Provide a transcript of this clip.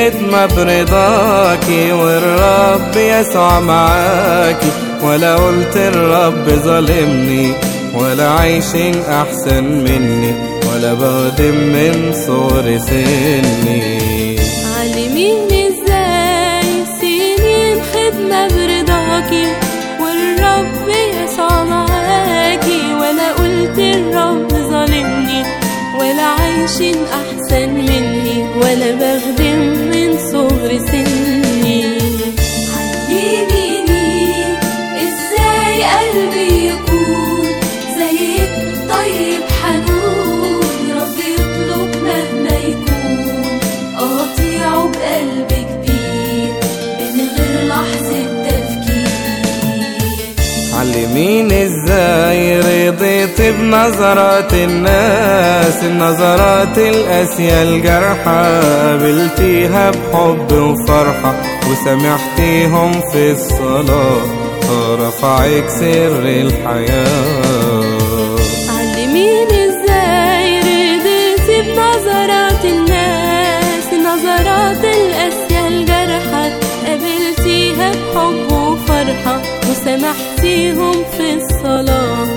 خدمة برضاكي والرب يسوع معاكي ولا قلت الرب ظالمني ولا عايشين أحسن مني ولا بخدم من صغر سني علميني ازاي سنين خدمة برضاكي والرب يسوع معاكي ولا قلت الرب ظالمني ولا عايشين أحسن مني ولا بخدم من صغر سني علميني ازاي قلبي يكون زيك طيب حنون ربي يطلب مهما يكون أطيعه بقلب كبير من غير لحظة تفكير علميني ازاي رضيت بنظرات الناس النظرات القاسية الجرحى قابلتيها بحب وفرحة وسامحتيهم في الصلاة رفعك سر الحياة علميني ازاي رضيتي بنظرات الناس النظرات القاسية الجرحى قابلتيها بحب وفرحة وسامحتيهم في الصلاة